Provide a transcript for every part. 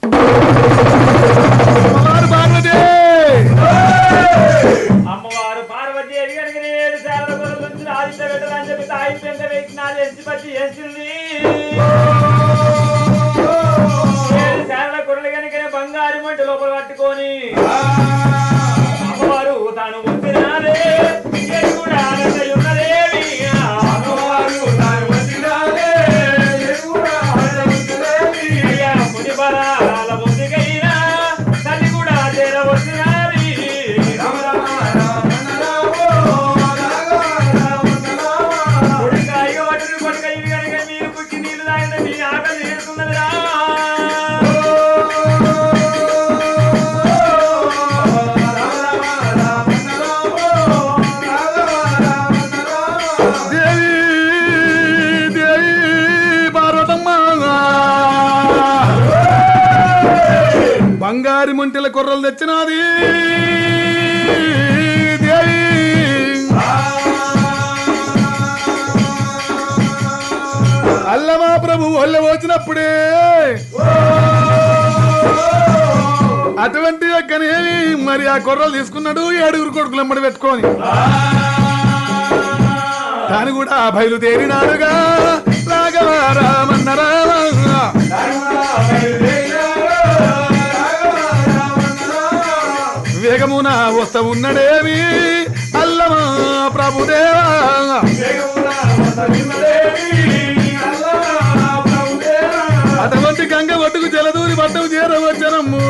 అమ్మవారు పార్వతి అమ్మవారు పార్వతి ఎదిగడికి ఏడు సేవల కొరకు నుంచి ఆదిత్య పెట్టదని చెప్పి తాయి పెంట వేసినాది ఎంచి పచ్చి ఎంచింది ఏడు సేవల కొరలు కనుక బంగారు మంటి లోపల పట్టుకొని అమ్మవారు తాను వచ్చినాదే ఏడు కూడా ఆనందై ఉన్నదేవి అయ్యా ముని బలాల ముందుకైనా తల్లి కూడా చేరవచ్చినది కొడుకా, ఇక వట్టుని కొడుక ఇవి కనుక మీరు పుట్టి నీళ్లు తాగిన మీ ఆకలి తీరుతున్నదిరా. దేవి దేవి పార్వతమ్మ బంగారి ముంటిల కుర్రలు తెచ్చినది దేవి అల్లమా ప్రభు ఒళ్ళ వచ్చినప్పుడే అటువంటి యొక్కనేమి మరి ఆ కుర్రలు తీసుకున్నాడు ఏడుగురు కొడుకులు ఎమ్మడి పెట్టుకొని తాను కూడా బయలుదేరినాడుగా రాఘవ రామన్న రామ వేగమున వస్త ఉన్నడేమి అల్లమా ప్రభుదేవా అటువంటి గంగ ఒడ్డుకు జలదూరి పట్టం చేరవచ్చనమ్ము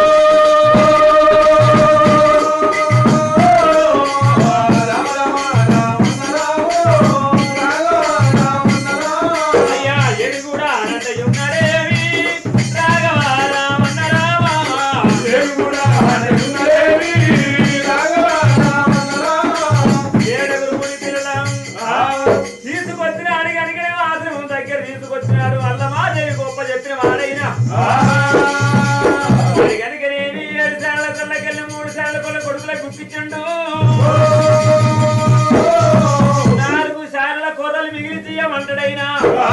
అయ్యా, ఎడి కూడా అనంతయున్నదేవి. రాఘవ రామన్న రామ. ఏడుగురు పులి పిల్లలం. తీసుకొచ్చిన అడిగడిగిన ఆశ్రమం దగ్గర తీసుకొచ్చినాడు అల్లమాదేవి గొప్ప చెప్పిన వాడైనా అడిగడిగనేవి ఏడు సార్ల కొల్లకెళ్ళి మూడు సార్ల కొల్ల కొడుకుల గుప్పించండు నాలుగు సార్ల కొర్రలు మిగిలి తీయమంటాడైనా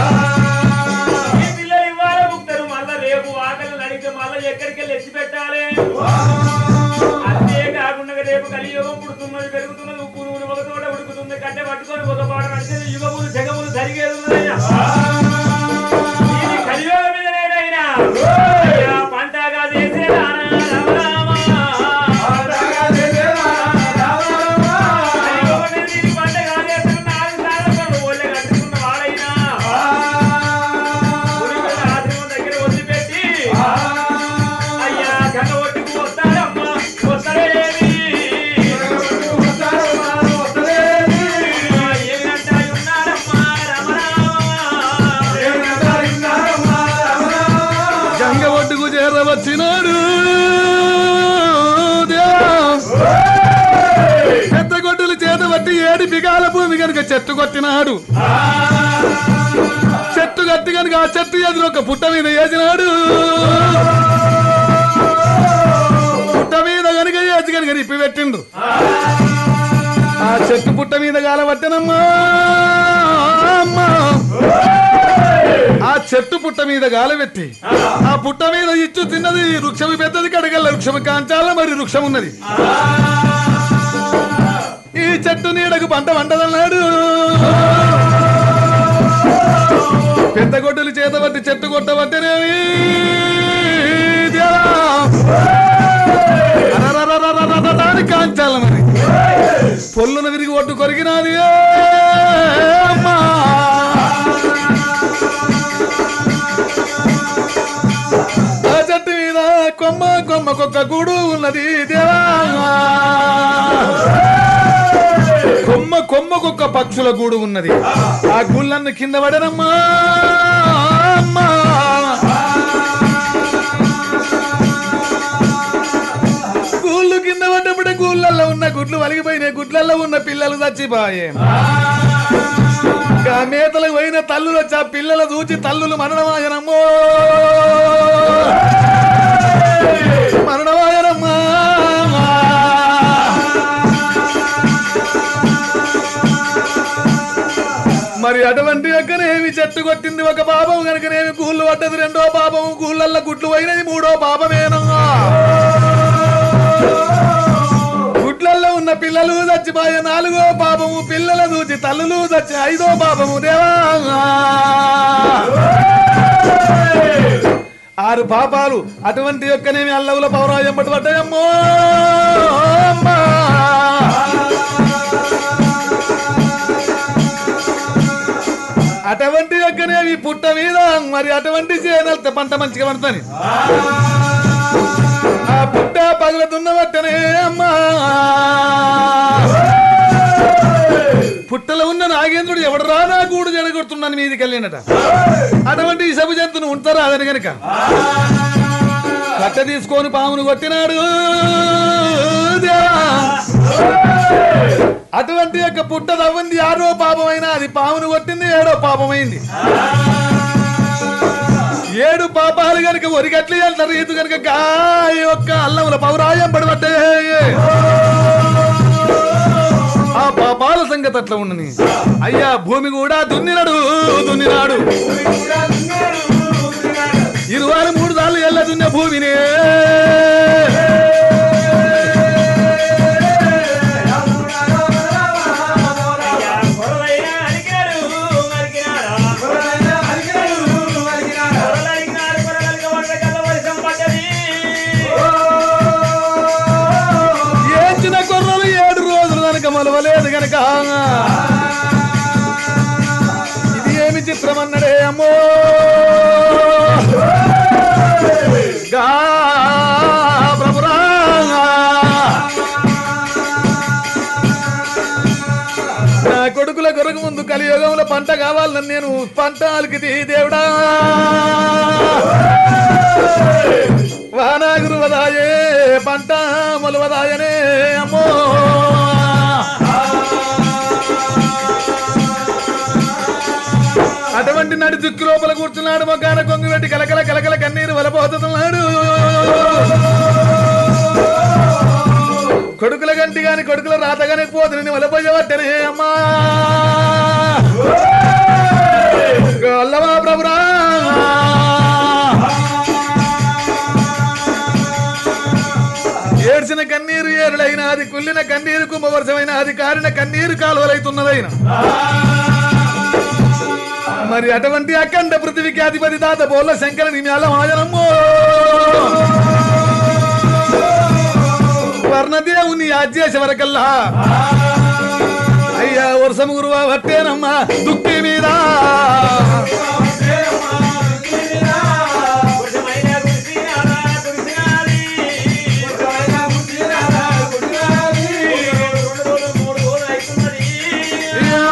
ఈ పిల్లలు ఇవ్వాల ముక్తారు మళ్ళా రేపు ఆకలి నడితే మళ్ళా ఎక్కడికి వెళ్ళి ఎత్తి పెట్టాలి అంతే కాకుండా రేపు కలియుగం పుడుతున్నది పెరుగుతున్నది ఉప్పు నూనె ఒక తోట ఉడుకుతుంది కట్టె పట్టుకొని ఒక పాట నడిచేది యుగములు జగములు జరిగేది ఉన్నదయ్యా ఇది కలియుగం మీదనేనైనా అయ్యా, పంటగా చేసేదా రామ కలియుగం మీద ఇది పంటగా చేస్తున్న నాలుగు సార్లు ఒళ్ళే కట్టుకున్న వాడైనా గుడికి ఆశ్రమం దగ్గర వదిలిపెట్టి అయ్యా గంగ ఒడ్డుకు వస్తారమ్మా వస్తారేమి ఏమినంటా ఉన్నారమ్మా రమరామ గంగ ఒడ్డుకు చేరవచ్చినాడు దేవా. పెద్ద గొడ్డులు చేత బట్టి ఏడి బిగాల భూమి కనుక చెట్టు కొట్టినాడు చెట్టు కట్టి కనుక ఆ చెట్టు ఎదురు ఒక పుట్ట మీద వేసినాడు పుట్ట మీద కనుక వేసి కనుక నిప్పి పెట్టిండు ఆ చెట్టు పుట్ట మీద గాల పట్టనమ్మా అమ్మా ఆ చెట్టు పుట్ట మీద గాలబెట్టి ఆ పుట్ట మీద ఇచ్చు తిన్నది వృక్షము పెద్దది కడగల్ల వృక్షము కాంచాల మరి వృక్షం ఉన్నది ఈ చెట్టు నీడకు పంట వంటదన్నాడు పెద్ద గొడ్డలు చేతబట్టి చెట్టు కొట్టబట్టనేవి దాని కాంచాల మరి పొల్లున విరిగి ఒడ్డు కొరిగినాది అమ్మా ఆ చెట్టు మీద కొమ్మ కొమ్మకొక్క గూడు ఉన్నది దేవా కొమ్మ కొమ్మకొక్క పక్షుల గూడు ఉన్నది ఆ గుళ్ళನ್ನು కింద పడనమ్మా అమ్మా. గూళ్ళు కింద పడ్డప్పుడే గూళ్ళల్లో ఉన్న గుడ్లు వలిగిపోయినాయి గుడ్లల్లో ఉన్న పిల్లలు చచ్చిపోయే ఇంకా మేతలకు పోయిన తల్లులు వచ్చి ఆ పిల్లలు చూచి తల్లులు మరణమాయనమ్మో మరణమాయనమ్మా మరి మరి అటువంటి యొక్కనేమి చెట్టు కొట్టింది ఒక పాపం కనుకనేమి కూళ్ళు పడ్డది రెండో పాపం కూళ్ళల్లో గుట్లు పోయినది మూడో పాపమేనా గుడ్లల్లో ఉన్న పిల్లలు చచ్చిపోయే నాలుగో పాపము పిల్లల చూచి తల్లులు చచ్చి ఐదో పాపము దేవా ఆరు పాపాలు అటువంటి యొక్కనేమి అల్లవుల పౌరాయం పట్టు పడ్డాయమ్మో అమ్మా. అటువంటి యొక్కనేవి పుట్ట మీద మరి అటువంటి చేయనల్తే పంట మంచిగా పడుతుంది ఆ పుట్ట పగలదున్న వట్టనే అమ్మా పుట్టలో ఉన్న నాగేంద్రుడు ఎవడు రా నా గూడు జడగొడుతున్నాను మీదికి వెళ్ళినట అటువంటి ఈ సభ జంతువును ఉంటారా అదని గనక కట్ట తీసుకొని పామును కొట్టినాడు దేవా. అటువంటి యొక్క పుట్ట తవ్వింది ఆరో పాపమైనా అది పామును కొట్టింది ఏడో పాపమైంది ఏడు పాపాలు గనుక ఒరిగట్లు అంటారు రీతు గనుక గాయ యొక్క అల్లముల పౌరాయం పడబట్టే ఆ పాపాల సంగతి అట్లా ఉండని అయ్యా భూమి కూడా దున్నినాడు దున్నినాడు ఇరవై మూడు సార్లు ఎల్ల దున్న భూమినే అయ్యా, గొడవైనా అలిగాడు, మరిగినాడా? గొడవలు అలిగినాడు, గొడవలకి వంటకాల వర్షం పడ్డది. ఏడ్చిన కొర్రలు ఏడు రోజులు కనుక మొలవలేదు గనక ఇది ఏమి చిత్రం అన్నడే అమ్మో గా ప్రభురా నా కొడుకుల కొరకు ముందు కలియుగంలో పంట కావాలని నేను పంట అలికితి దేవుడా వానాగురువదాయే పంట మొలవదాయనే అమ్మో అటువంటి నడి దుక్కి లోపల కూర్చున్నాడు మొగాన కొంగు పెట్టి కలకల కలకల కన్నీరు వలపోతున్నాడు కొడుకుల గంటి గాని కొడుకుల రాత గాని పోతుని వలపోయేవట్టనే అమ్మా గొల్లవా ప్రభురా ఏడ్చిన కన్నీరు ఏరులైన అది కుళ్ళిన కన్నీరు కుంభవర్షమైన అది కారిన కన్నీరు కాలువలైతున్నదైన మరి అటువంటి అఖండ పృథివికి అధిపతి దాత బోల్ల శంకర నిమ్యాల మాజనమ్మో వర్ణదేవుని అధ్యేశ వరకల్లా అయ్యా వర్షం గురువా వట్టేనమ్మా దుక్కి మీద వర్షమైన కురిసినాడా, కురిసినాది. రెండు రోజులు, మూడు రోజులు అవుతున్నది. అయ్యా.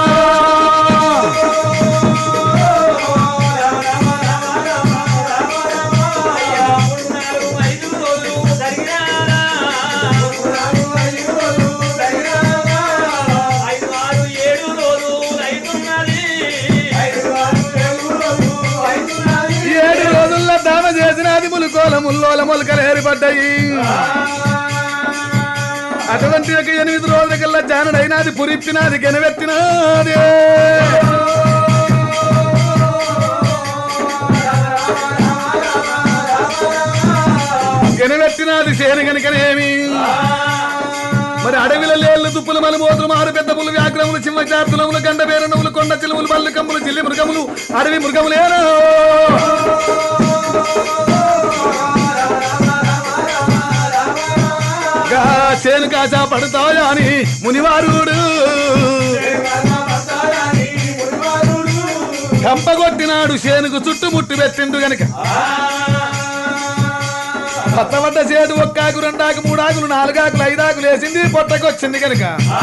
అయ్యా, మూడు, నాలుగు, ఐదు రోజులు జరిగినాడా? ఐదు, ఆరు, ఏడు రోజులు అవుతున్నది. ఏడు రోజుల్లో దాన చేసినది ములుకోల ముల్లోల మొలకలు ఏర్పడ్డాయి అటువంటి ఒక ఎనిమిది రోజుల కల్లా జానుడైనది పురిప్పినది గెనవెత్తినది గెనవెత్తినది సేన గనుకనేమి మరి అడవిల లేళ్ళు దుప్పులు మలుమోతులు మారు పెద్ద పులు వ్యాగ్రములు సింహ చార్తులములు గండ పేరణములు కొండ చిలుములు పళ్ళు కమ్ములు చిల్లి మృగములు అడవి మృగములేను గా చేను కాచా పడతాయా అని మునివారుడు కంపగొట్టినాడు చేనుకు చుట్టుముట్టు పెట్టిండు గనక పచ్చబడ్డ చేడు ఒక్కాకు రెండాకు మూడాకులు నాలుగాకులు ఐదాకులు వేసింది పొట్టకొచ్చింది గనక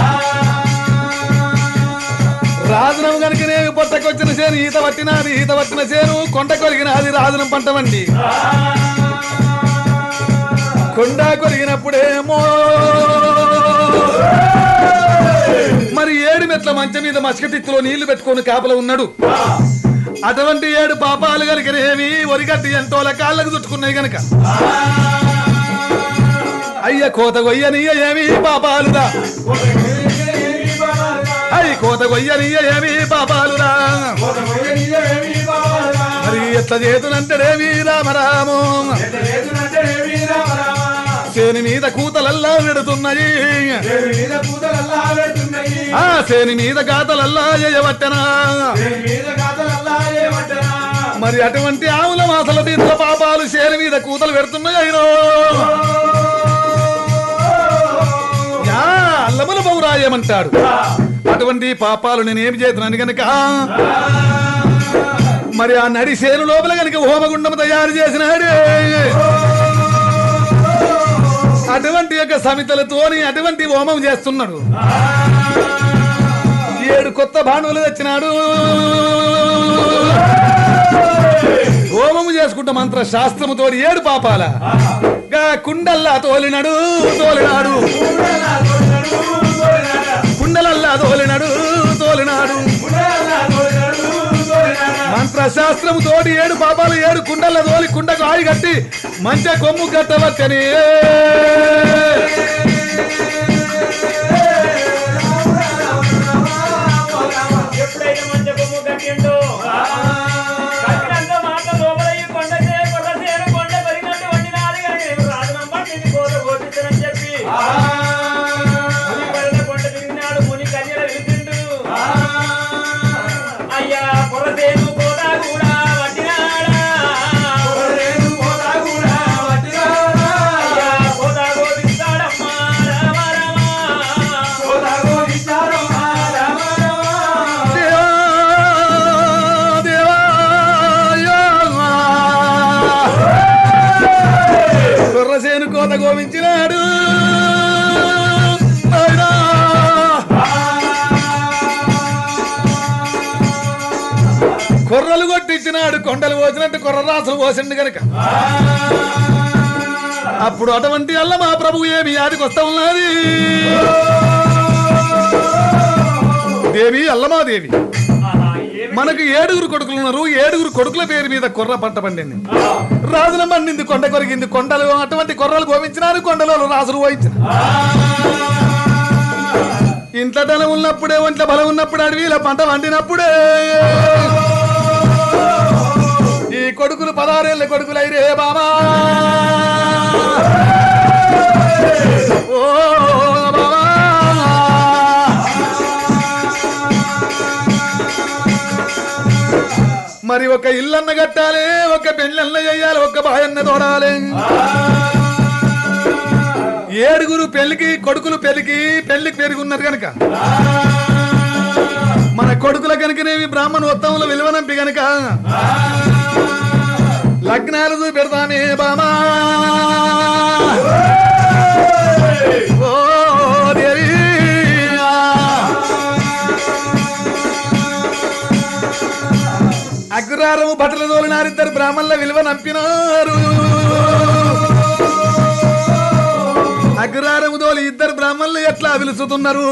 రాజనం గనుకనేమి పొట్టకొచ్చిన చేను ఈత పట్టినది ఈత పట్టిన చేను కొండ కొరిగినది రాజనం పంట వండి కొండ కొరిగినప్పుడేమో మరి ఏడు మెట్ల మంచం మీద మసకటిత్తులో నీళ్లు పెట్టుకొని కాపల ఉన్నాడు అటువంటి ఏడు పాపాలు కనుకనేమి ఒరిగట్టి ఎంతోల కాళ్ళకు చుట్టుకున్నాయి గనక అయ్య కోత గొయ్యనియ ఏమి పాపాలురా అయి కోత గొయ్యనియ ఏమి పాపాలురా మరి ఎట్లా చేతునంటడేమి రామరాము చేని మీద కూతలల్లా పెడుతున్నాయి ఆ చేని మీద గాతలల్లా చేయవట్టనా మరి అటువంటి ఆవుల మాసల దీంట్లో పాపాలు చేని మీద కూతలు పెడుతున్నాయి అయినో యా అల్లముల పౌరాయమంటాడు అటువంటి పాపాలు నేనేమి చేతున్నాను గనక మరి ఆ నడి సేను లోపల గనక హోమగుండం తయారు చేసినాడు అటువంటి యొక్క సమితలతోని అటువంటి హోమం చేస్తున్నాడు ఏడు కొత్త భానువులు తెచ్చినాడు హోమము చేసుకుంటా మంత్ర శాస్త్రముతో ఏడు పాపాల గా కుండల్లా తోలినాడు తోలినాడు కుండలల్లా తోలినాడు తోలినాడు మంత్ర శాస్త్రము తోటి ఏడు పాపాలు ఏడు కుండల తోలి కుండకు ఆయి కట్టి మంచి కొమ్ము కట్టవచ్చని ఎప్పుడైతే మంచి కొమ్ము కట్టిండో కట్టినంత మాట లోపల ఈ కొండ చే కొండ చేను కొండ పెరిగినట్టు వండినాది కానీ నేను రాజనమ్మ నిన్ను కోత కోటించనని చెప్పి ముని పడిన కొండ తిరిగినాడు ముని కన్యల విలిచిండు అయ్యా పొరసేను కోత కూడా వడ్డినాడా అయ్యా కోత కోటిస్తాడమ్మా రామ రామ దేవా, దేవా, యా. కుర్రసేను కోత గోవించినాడు నాయనా. కుర్రలు కొట్టించినాడు కొండలు పోసినట్టు కుర్ర రాసులు పోసిండు గనక అప్పుడు అటువంటి వల్ల మా ప్రభు ఏమి యాదికి వస్తా ఉన్నది దేవి అల్లమాదేవి ఆహా, ఏమి మనకు ఏడుగురు కొడుకులు ఉన్నారు ఏడుగురు కొడుకుల పేరు మీద కొర్ర పంట పండింది రాజుల పండింది కొండ కొరిగింది కొండలు అటువంటి కొర్రలు గోవించినారు కొండలో రాజులు పోయించిన ఇంట్లో ధనం ఉన్నప్పుడే ఒంట్లో బలం ఉన్నప్పుడు అడవిలో పంట వండినప్పుడే ఈ కొడుకులు పదహారేళ్ళ కొడుకులు అయిరే బాబా ఓ బాబా మరి ఒక ఇల్లన్న కట్టాలి ఒక పెళ్ళన్న చెయ్యాలి ఒక బాయన్న తోడాలి ఏడుగురు పెళ్లికి కొడుకులు పెళ్లికి పెళ్లికి పెరుగున్నారు కనుక మన కొడుకుల కనుకనేమి బ్రాహ్మణ ఉత్తమంలో విలువనంపి గనక లగ్నాలు చూపెడతానే బామా ఓ దేవి అగ్రహారము బట్టలు తోలినారు ఇద్దరు బ్రాహ్మణుల విలువ నంపినారు అగ్రహారము తోలి ఇద్దరు బ్రాహ్మణులు ఎట్లా పిలుచుతున్నారు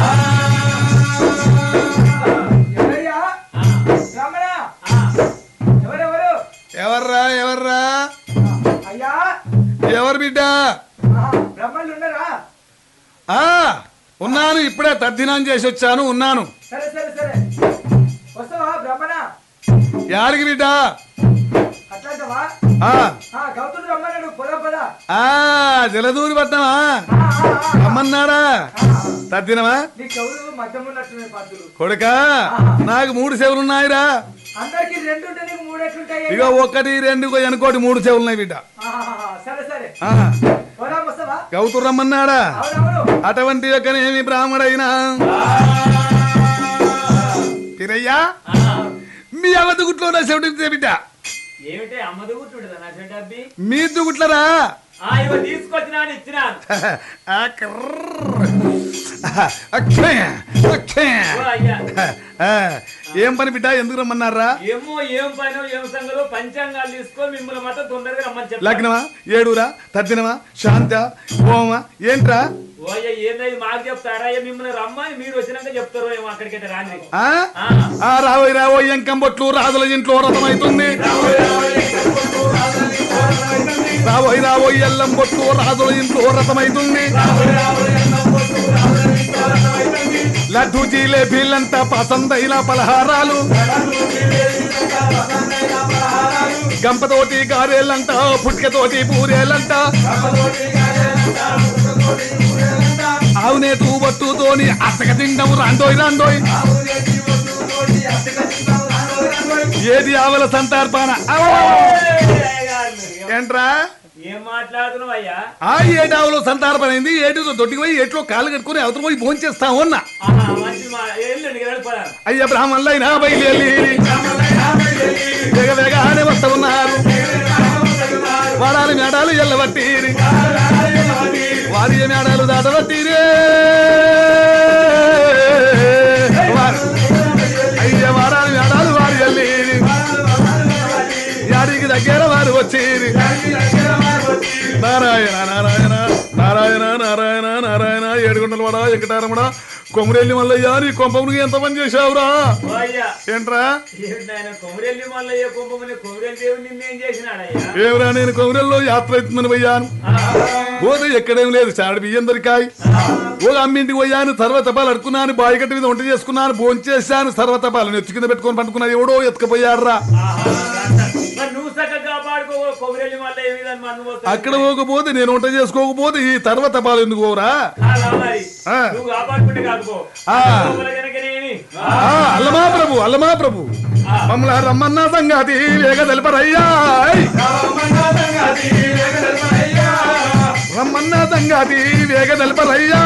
ఎవరయ్యా? రమణ! ఎవరెవరు? ఎవర్రా ఎవర్రా అయ్యా ఎవరు బిడ్డ ఆ, బ్రహ్మలు ఉన్నారా ఆ ఉన్నాను ఇప్పుడే తద్దినం చేసి వచ్చాను ఉన్నాను సరే సరే సరే వస్తావా బ్రహ్మణ యాడికి బిడ్డ అట్లాంటవా ఆ ఆ, గౌతుడు రమ్మన్నాడు పొలం పద ఆ జలదూరి పట్నమా ఆ, ఆ, ఆ. రమ్మన్నాడా తద్దినమా నీ చెవులు మధ్యం ఉన్నట్టున్నాయి పంతులు కొడుక నాకు మూడు చెవులున్నాయిరా అందరికి రెండు ఉంటే నీకు మూడు ఎట్లుంటాయి ఇక ఒకటి రెండు ఇగో ఎనుకోటి మూడు చెవులున్నాయి బిడ్డ ఆ, ఆ, ఆ, సరే సరే ఆ, పోదాం వస్తావా గౌతురు రమ్మన్నాడా అవునవును అటువంటి యొక్కనేమి బ్రాహ్మడైనా పిరయ్యా మీ అవధుగుట్లో నా చెవిటి బిడ్డ ఏమిటి అమ్మదు కూర్చుంటుందా నా చెడ్డ అబ్బి మీ దుగుట్లరా ఆ ఇవ తీసుకొచ్చినా అని ఇచ్చినాను ఆ కర్ర. అక్షయ, అక్షయ. ఓ అయ్యా ఆ, ఏం పని బిడ్డ ఎందుకు రమ్మన్నారా ఏమో ఏం పనో ఏం సంగలో పంచాంగాలు తీసుకొని మిమ్మల్ని మాత్రం తొందరగా రమ్మని చెప్పాను లగ్నమా ఏడూరా తద్దినమా శాంత ఓమా ఏంట్రా ఓ అయ్యా ఏందది మాకు చెప్తారా అయ్యా మిమ్మల్ని రమ్మని మీరు వచ్చినాక చెప్తారో ఏమో అక్కడికైతే రాని ఆ? ఆ. ఆ రావోయ్ రావోయ్ ఎంకం బొట్లు రాజుల ఇంట్లో రథమైతుంది రావోయ్ రావోయ్ ఎల్లం బొట్లు రాజుల ఇంట్లో రథమైతుంది లడ్డు జిలేబీలంట పసందైన పలహారాలు గంపతోటి గారెలంట పుట్కతోటి పూరేలంట ఆవునేతు బట్టుతోని అత్తక తిండం రాండోయ్ రాండోయ్ ఏది ఆవల సంతర్పణ ఏంట్రా ఏం మాట్లాడుతున్నావు అయ్యా ఆ ఏడావులో సంతారపణ అయింది ఏటితో దొడ్డికి పోయి ఏట్లో కాలు కట్టుకుని అవతల పోయి భోజనం చేస్తాము అన్న ఆహా, మంచి మా ఎల్లుండి వెళ్ళిపోయారు అయ్య బ్రాహ్మణులైనా బయలుదేరి వేగ వేగానే వస్తా ఉన్నారు వాడాలి మేడాలు ఎల్లబట్టి వారి మేడాలు దాటబట్టిరే వారు- అయ్య వాడాలి మేడాలు వారి ఎల్లి యాడికి దగ్గర వారు వచ్చేది నారాయణ నారాయణ నారాయణ నారాయణ నారాయణ ఏడుగుంటల వాడ వెంకటారమణ కొమరెల్లి మల్లయ్య నీ కొంపమునికి ఎంత పని చేశావురా ఓ అయ్యా ఏంట్రా ఏమిటి నాయన కొమరెల్లి మల్లయ్య కుంభమని కొమరెల్లి దేవుడు నిన్నేం చేసినాడయ్యా ఏమిరా నేను కొమరెల్లో యాత్ర అవుతుందని పోయాను పోతే ఎక్కడేం లేదు చాడు బియ్యం దొరికాయి ఓ అమ్మింటికి పోయాను సర్వతపాలు అడుకున్నాను బాయి గట్టి మీద వంట చేసుకున్నాను భోంచేశాను సర్వతపాలు నెత్తి కింద పెట్టుకొని పండుకున్నా ఎవడో ఎత్తుకుపోయాడురా ఆహా, మరి నువ్వు చక్కగా కాపాడుకో కొమరెల్లి మల్లయ్య మీద మన్ను పోస్తావు. అక్కడ పోకపోతే నేను వంట చేసుకోకపోతే ఈ తర్వతపాలు ఎందుకు పోరా కాదా మరి ఆ. నువ్వు కాపాడుకుంటే కాకపో ఆ. లోపల గనకనేమి ఆ, అల్లమా ప్రభు అల్లమా ప్రభు మమ్మల్ని రమ్మన్న సంగతి వేగ తెలుపరయ్యా రమ్మన్న సంగతి వేగ తెలుపరయ్యా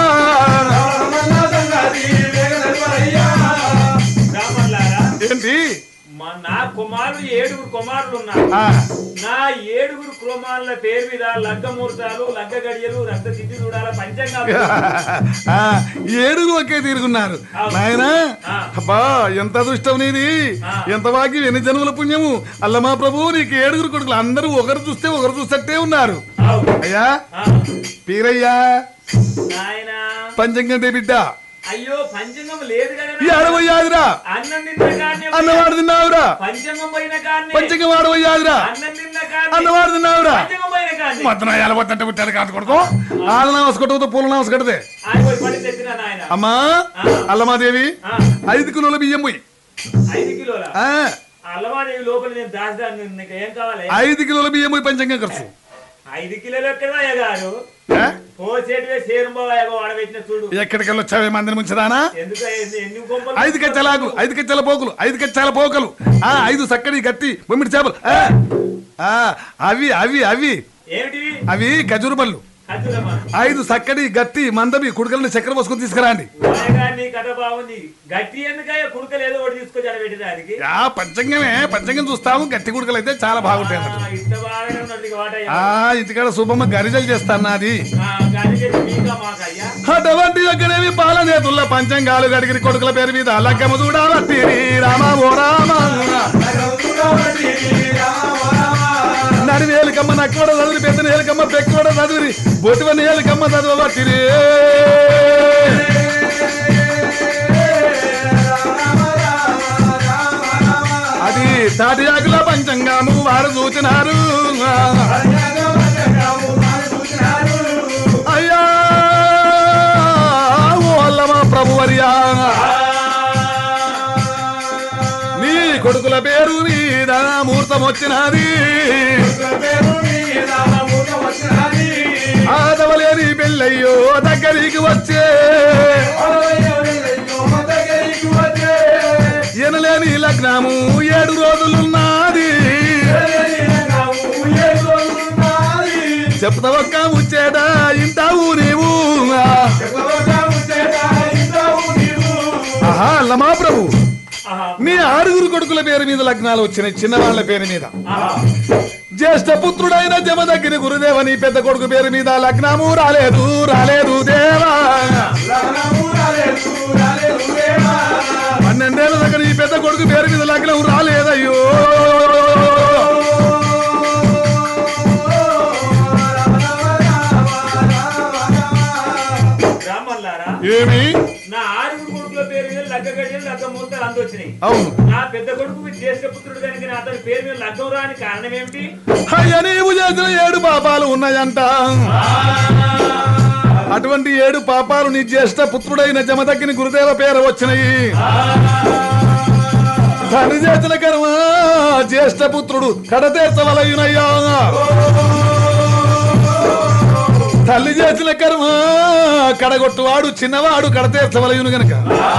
రామల్లారా ఏంటి మా నా కుమారుడు ఏడుగురు కుమారులు ఉన్నారు ఆ, నా ఏడుగురు కుమారుల పేరు మీద లగ్గ ముహూర్తాలు లగ్గ గడియలు రక్త తిథి చూడాల పంచంగా ఆ, ఏడుగురు ఒకే తీరుకున్నారు నాయన అబ్బా ఎంత అదృష్టం నీది ఎంత వాకి ఎన్ని జన్మల పుణ్యము అల్లమా ప్రభు నీకు ఏడుగురు కొడుకులు అందరూ ఒకరు చూస్తే ఒకరు చూసట్టే ఉన్నారు అయ్యా పీరయ్యా నాయనా పంచంగంటే బిడ్డ అయ్యో పంచంగం లేదు కదా ఈ ఆడవయ్యాదిరా అన్నం తిన్న కాడనే అన్నవాడు తిన్నావురా పంచంగం పోయిన కాడనే పంచంగం ఆడవయ్యాదిరా అన్నం తిన్న కాడనే అన్నవాడు తిన్నావురా పంచంగం పోయిన కాడనే మొత్తం ఎలా పోతుంటే పుట్టారు కాదు కొడుకో ఆళ్ళ నామస్ కొట్టుకుతో పూల నామస్ కట్టదే ఆయన పోయి పడి తెచ్చిన నాయన అమ్మా అల్లమాదేవి ఆ, ఐదు కిలోల బియ్యం పోయి ఐదు కిలోల ఆ, అల్లవాదేవి లోపల నేను దాచదాన్ని నీకు ఏం కావాలి ఐదు కిలోల బియ్యం పోయి పంచంగం ఖర్చు ఐదు కిలోలు ఎక్కడ అయ్యగారు ఆ? పోసేటివే సేరుంబాబు వాడబెట్టిన చూడు ఎక్కడికెళ్ళి వచ్చావే మందిని ముంచదానా ఎందుకు ఎన్ని- ఎన్ని కొంపలు ఐదు కచ్చలాగులు ఐదు కచ్చల పోకులు ఐదు కచ్చాల పోకలు ఆ ఐదు సక్కడి గట్టి బొమ్మిడి చేపలు ఆ, ఆ, అవి అవి అవి ఏమిటివి అవి ఖజూరు పళ్ళు ఖర్చులమ్మా ఐదు సక్కడి గట్టి మందవి కుడుకల్ని చక్కెర పోసుకొని తీసుకురండి నీ కథ బాగుంది గట్టి ఎందుకయ్యా కుడుకలు ఏదో ఒకటి తీసుకొచ్చి అక్కడ పెట్టేదానికి యా పంచంగమే పంచంగం చూస్తాము గట్టి కుడుకలు అయితే చాలా బాగుంటాయి అన్నట్టు. ఆ, ఇంత బాగానే ఉన్నది వాటయ్యా ఆ ఇంటికాడ శుభమ్మ గరిజలు చేస్తాన్నది గాలి చేసి మీకా మాకయ్యా అటువంటి దగ్గరేవి పాలనేతుల్ల పంచంగాలు గడిగిరి కొడుకుల పేరు మీద లగ్గమ చూడాలట్టి రామ ఓ రామ నడివేలికమ్మ నక్కడ చదివి పెద్ద నేలికమ్మ పెక్కడ చదివి బొటివ నేలికమ్మ చదవబట్టిరి అది తాటి ఆకుల పంచంగాము వారు చూచినారు అయ్యా ఓ అల్లమా ప్రభువర్యా నీ కొడుకుల పేరు మీద ముహూర్తం వచ్చినది ఆదవలేని పెళ్ళయ్యో దగ్గరికి వచ్చే ఎనలేని లగ్నము ఏడు రోజులున్నది చెప్తావక్క ముచ్చేట ఇంటావు నీవు ఆహా అల్లమా ప్రభు ఆహా, నీ ఆరుగురు కొడుకుల పేరు మీద లగ్నాలు వచ్చినాయి చిన్నవాళ్ల పేరు మీద ఆహా. జ్యేష్ఠ పుత్రుడైన జమదగ్గిరి గురుదేవ నీ పెద్ద కొడుకు పేరు మీద లగ్నము రాలేదు రాలేదు దేవా పన్నెండేళ్ల దగ్గర నీ పెద్ద కొడుకు పేరు మీద లగ్నం రాలేదయ్యో రామల్లారా ఏమి నా ఆరుగురు కొడుకుల పేరు మీద లగ్గ గడియలు లగ్గ ముహూర్తాలు అందొచ్చినాయి అవును నా పెద్ద కొడుకు జ్యేష్ఠ పుత్రుడు కనుక నా అతని పేరు మీద లగ్గం రాని కారణం ఏమిటి అయ్య నీవు చేసిన ఏడు పాపాలు ఉన్నాయంట అటువంటి ఏడు పాపాలు నీ జ్యేష్ఠ పుత్రుడైన జమదగ్గిని గురుదేవ పేరు వచ్చినాయి తండ్రి చేసిన కర్మ జ్యేష్ఠ పుత్రుడు కడతీర్చవలయునయ్యా తల్లి చేసిన కర్మ కడగొట్టువాడు చిన్నవాడు కడతీర్చవలయును గనక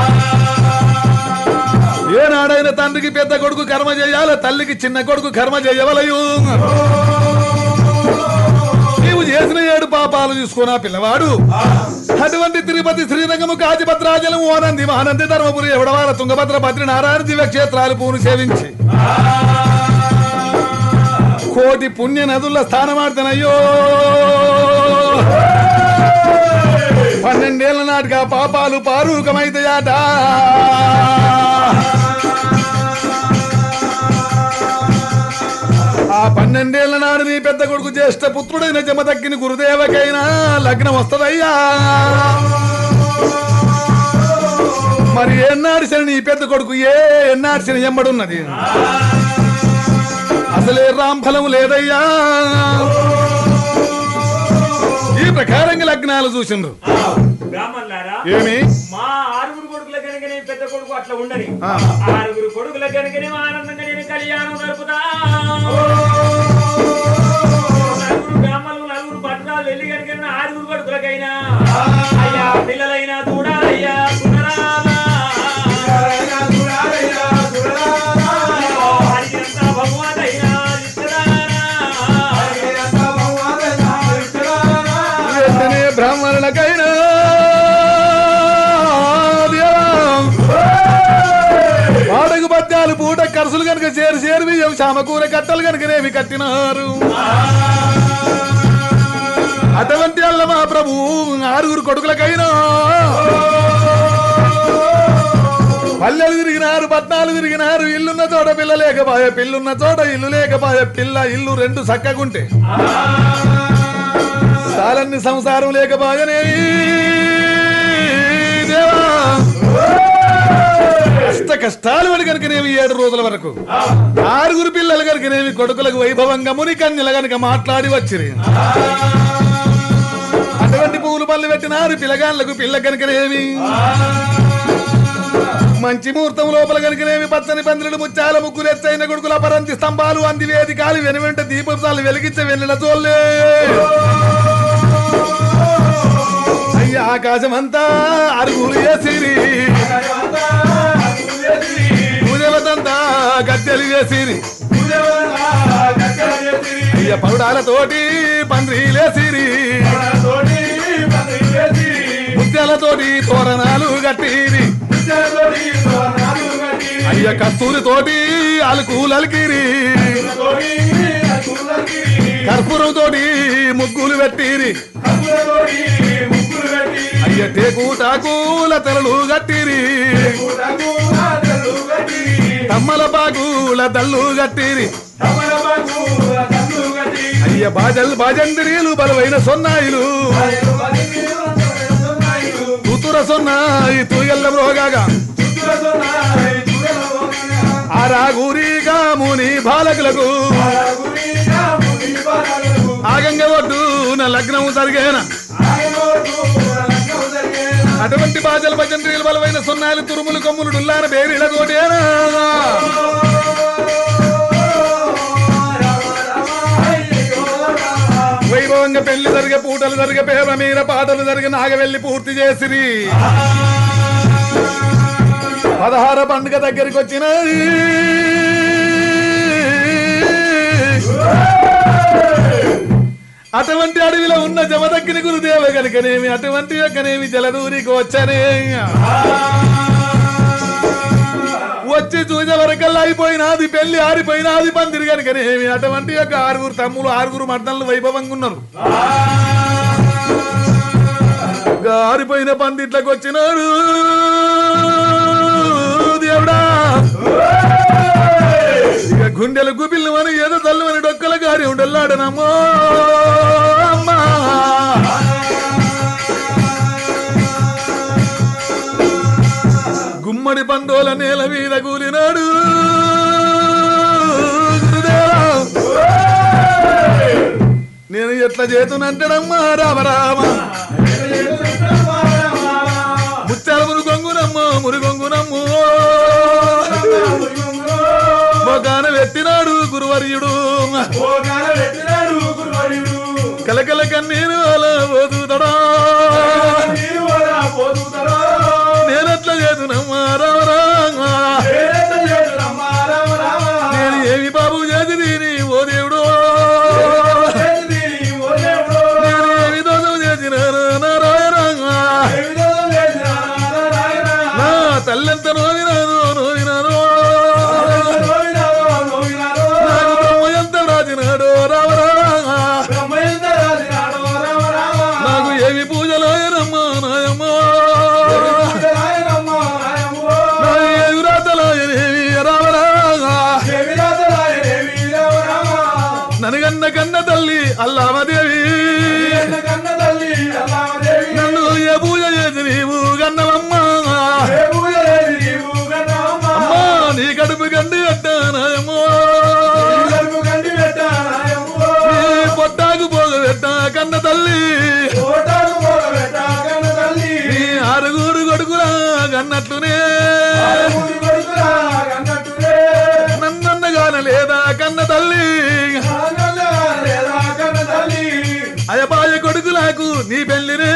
ఏనాడైన తండ్రికి పెద్ద కొడుకు కర్మ చేయాలి తల్లికి చిన్న కొడుకు కర్మ చేయవలయు నీవు చేసిన ఏడు పాపాలు చూసుకున్నా పిల్లవాడు అటువంటి తిరుపతి శ్రీరంగము కాజిభద్రాజలం ఓనంది మహానంది ధర్మపురి ఎవడవాల తుంగభద్ర బద్రి నారాయణ దివ్య క్షేత్రాలు పూను సేవించి కోటి పుణ్య నదుల స్థానమాడుతానయ్యో పన్నెండేళ్ల నాటిగా పాపాలు పారూకమైతయాట ఆ పన్నెండేళ్ల నాడు నీ పెద్ద కొడుకు జ్యేష్ఠ పుత్రుడైన జమదగ్గిని గురుదేవకైనా లగ్నం వస్తదయ్యా మరి ఎన్నాడు శని నీ పెద్ద కొడుకు ఏ ఎన్నాడు శని ఎమ్మడున్నది అసలే రాంఫలం లేదయ్యా ఈ ప్రకారంగా లగ్నాలు చూసిండ్రు బ్రాహ్మణులారా ఏమి మా ఆరుగురు కొడుకుల కనుక నేను పెద్ద కొడుకు అట్లా ఉండని ఆ. ఆరుగురు కొడుకుల కనుక నేను ఆనందంగా నేను కళ్యాణం జరుపుతా నలుగురు బ్రాహ్మణులు నలుగురు పట్టణాలు వెళ్ళి కనుక నేను ఆరుగురు కొడుకులకైనా అయ్యా పిల్లలైనా చూడాలయ్యా చూడరాలా అడిగినంత భగవానైనా ఇష్టరానా వెంటనే బ్రాహ్మణులకైనా దేవా, వాడకు పద్యాలు పూట కరసులు కనుక చేరు చేరు బియ్యం చామకూర కట్టలు కనుకనేమి కట్టినారు అటువంటి అల్ల మా ప్రభు ఆరుగురు కొడుకులకైనా పల్లెలు తిరిగినారు పట్నాలు తిరిగినారు ఇల్లున్న చోట పిల్ల లేకపాయ పిల్లున్న చోట ఇల్లు లేకపాయ పిల్ల ఇల్లు రెండు చక్కగుంటే చాలన్ని సంసారం లేకపాయనే దేవా కష్ట కష్టాలు పడి కనుకనేమి ఏడు రోజుల వరకు ఆరుగురు పిల్లలు కనుకనేమి కొడుకులకు వైభవంగా ముని కన్యలు కనుక మాట్లాడి వచ్చిరి అటువంటి పూలు పళ్ళు పెట్టినారు పిల్లగాళ్ళకు పిల్ల కనుకనేమి మంచి ముహూర్తం లోపల కనుకనేమి పచ్చని పందిరుడు ముత్యాల ముగ్గులు ఎత్తైన కొడుకుల పరంతి స్తంభాలు అంది వేదికాలు వెనువెంట దీపసాలు వెలిగించే వెన్నెల చోల్లే అయ్య ఆకాశం అంతా అరుగులు వేసిరి పూజలతంతా గద్దెలు వేసిరి అయ్య పౌడాలతోటి పందిరీలేసిరి ముత్యాలతోటి తోరణాలు కట్టిరి అయ్య కస్తూరి తోటి అలుకులు అలికిరి కర్పూరం తోటి ముగ్గులు పెట్టిరి అయ్య టేకు టాకుల తెరలు కట్టిరి తమ్మల బాగుల దల్లు కట్టిరి అయ్య బాజల్ బాజందిరీలు బలమైన సొన్నాయిలు తుతుర సొన్నాయి తూయల్ల రోగాగా ఆరాగూరిగా ముని బాలకులకు ఆగంగ ఒడ్డు నా లగ్నం జరిగేనా అటువంటి బాజల భజంత్రీలు బలమైన సున్నాలు తురుములు కొమ్ములు డుల్లాన బేరీల తోటేనా వైభవంగా పెళ్లి జరిగే పూటలు జరిగే పేర మీర పాటలు జరిగే నాగవెల్లి పూర్తి చేసిరి పదహార పండుగ దగ్గరికి వచ్చిన అటువంటి అడవిలో ఉన్న జమదగ్గిని గురుదేవ కనుకనేమి అటువంటి యొక్కనేమి జలదూరికి వచ్చనే వచ్చి చూసే వరకల్లా అయిపోయినాది పెళ్లి ఆరిపోయినాది పందిరి కనుకనేమి అటువంటి యొక్క ఆరుగురు తమ్ములు ఆరుగురు మర్దనలు వైభవంగా ఉన్నారు ఇంకా ఆరిపోయిన పందిట్లకు వచ్చినాడు దేవుడా ఇక గుండెలు గుబిల్లు అని ఏదో తల్లుమని డొక్కల గారి ఉండల్లాడనమ్మో అమ్మా గుమ్మడి పండోల నేల మీద కూలినాడు గురుదేవా. నేను ఎట్లా ఎట్లా చేతునంటాడమ్మా రామ రామ ముత్యాల మురుగొంగునమ్మ మురుగొంగునమ్ము మొగాన పెట్టినాడు గురువర్యుడు కలకల కన్నీరు అలా పోతుతడా నేనెట్లా చేతునమ్మా రామ రామ నేను ఏమి బాబు చేసి దీని ఓ దేవుడు నేను ఏమి దోషం చేసినాను నారాయణ నా తల్లెంత నోవినాను నోవినాను నాకు బ్రహ్మ ఎంత రాజినాడు రామ రామ నాకు ఏమి పూజలాయనమ్మా నాయమ్మ నా ఏమి రాతలాయనేమి రామ రామ ననగన్న కన్న తల్లి అల్లామదేవి నన్ను ఏ పూజ చేసి నీవు గన్నవమ్మా అమ్మా నీ కడుపు గండి పెట్టానాయమ్మో నీ పొట్టాకు పోగ పెట్టా కన్న తల్లి నీ ఆరుగురు కొడుకురా కన్నట్లునే నన్నన్నగాన లేదా కన్న తల్లి అయపాయ కొడుకులకు నీ పెళ్లినే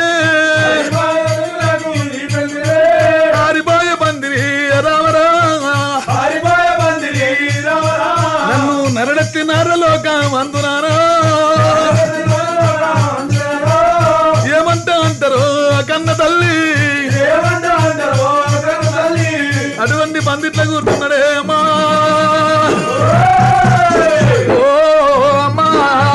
ఆరిపాయ పందిరి రామరామ నన్ను నరడెత్తి నరలోక అందునానా ఏమంట అంటారో కన్న తల్లి అటువంటి పందిట్ల కూర్చున్నాడే అమ్మా ఓ అమ్మా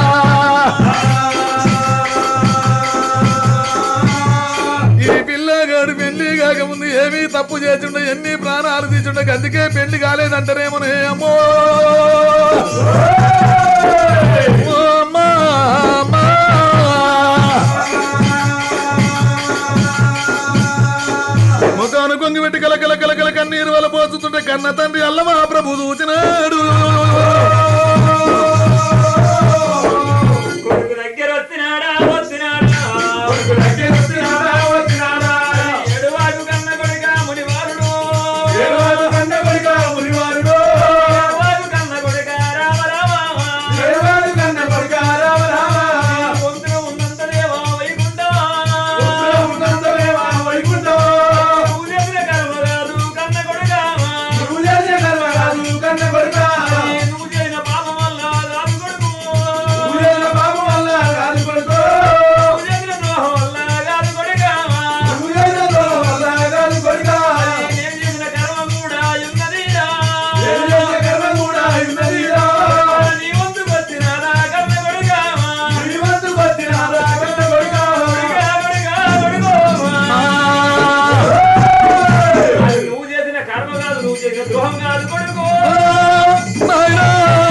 ఈ పిల్లగాడు పెళ్లి కాకముందు ఏమీ తప్పు చేస్తుండే ఎన్ని ప్రాణాలు తీస్తుండే అందుకే పెళ్లి కాలేదంటారేమోనే అమ్మో ఓ అమ్మా అమ్మా ముఖాను కొంగి పెట్టి కలకల కలకల కన్నీరు వల్ల పోతుంటే కన్న తండ్రి అల్లమా ప్రభు చూచినాడు కొడుకు దగ్గర వచ్చినాడా వచ్చినాడా ఎడువాడు కన్న కొడుక మునివారుడు ఎడువాడు కన్న కొడుక రామ రామ పొందున ఉన్నంత దేవా వైకుంఠ పూజల కర్మరాజు కన్న కొడుక నువ్వు చేసిన పాపం వల్ల రాజు కొడుకు నువ్వు చేసిన ద్రోహం వల్ల రాజు కొడుక నేను చేసిన కర్మ కూడా ఉన్నదిరా నీ వంతు వచ్చినారా కన్న కొడుక నువ్వు చేసిన కర్మ కాదు నువ్వు చేసిన ద్రోహం కాదు కొడుకు నాయనా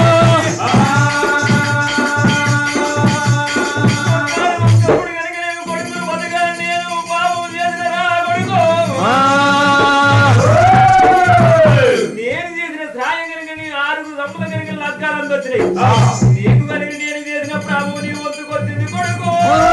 కొడుకు కనుక నేను కొడుకును బతకాలి నేను పాపం చేసిన రా కొడుకు నేను చేసిన సాయం కనుక నీ ఆరుగురు సంపద కనుక లగ్గాలంత వచ్చినాయి నీకు కనుక నేను చేసిన ప్రభు నీ వంతుకొచ్చింది కొడుకు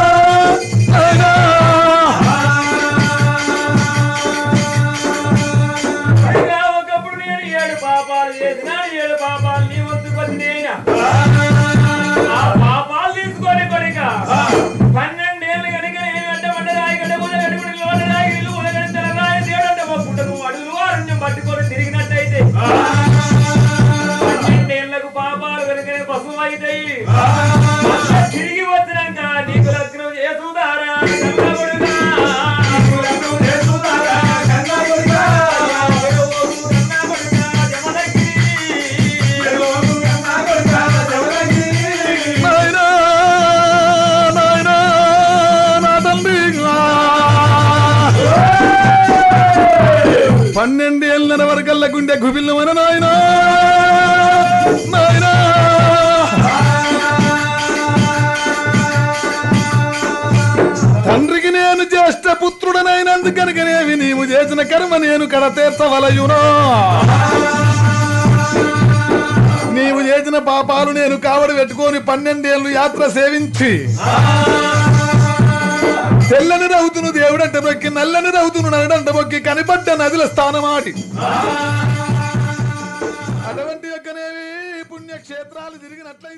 పైగా ఒకప్పుడు నేను ఏడు పాపాలు చేసిన ఏడు పాపాలు నీ వంతుకొచ్చినాయినా ఆ పాపాలు తీసుకొని కొడుక పన్నెండేళ్ళు కనుక నేను వెంట పడ్డరాయి గడ్డ పూజ కట్టుకుని లోడరాయి ఇల్లు ఉలగని తెల్లరాయి దేవుడంట మా పుట్టకు అడుగులు అరణ్యం పట్టుకొని తిరిగినట్టయితే పన్నెండేళ్లకు పాపాలు కనుక పశువు అవుతాయి మళ్ళా తిరిగి వచ్చినాక నీకు లగ్నం చేసుదారా కన్న కొడుకా. కన్న కొడుకా, జమదగ్ని. నాయనా నాయనా నా తండ్రి పన్నెండేళ్ళ వరకల్లా గుండె గుబిల్లమన నాయనా నాయనా తండ్రికి నేను జ్యేష్ఠ పుత్రుడనైనందుకనుకనేవి నీవు చేసిన కర్మ నేను కడ తీర్చవలయునో నీవు చేసిన పాపాలు నేను కావడి పెట్టుకొని పన్నెండేళ్లు యాత్ర సేవించి తెల్లని రౌతును దేవుడంట మొక్కి నల్లని రౌతును నరడంట మొక్కి కనిపడ్డ నదుల స్థానమాటి అటువంటి యొక్కనేవి పుణ్యక్షేత్రాలు తిరిగినట్లయితే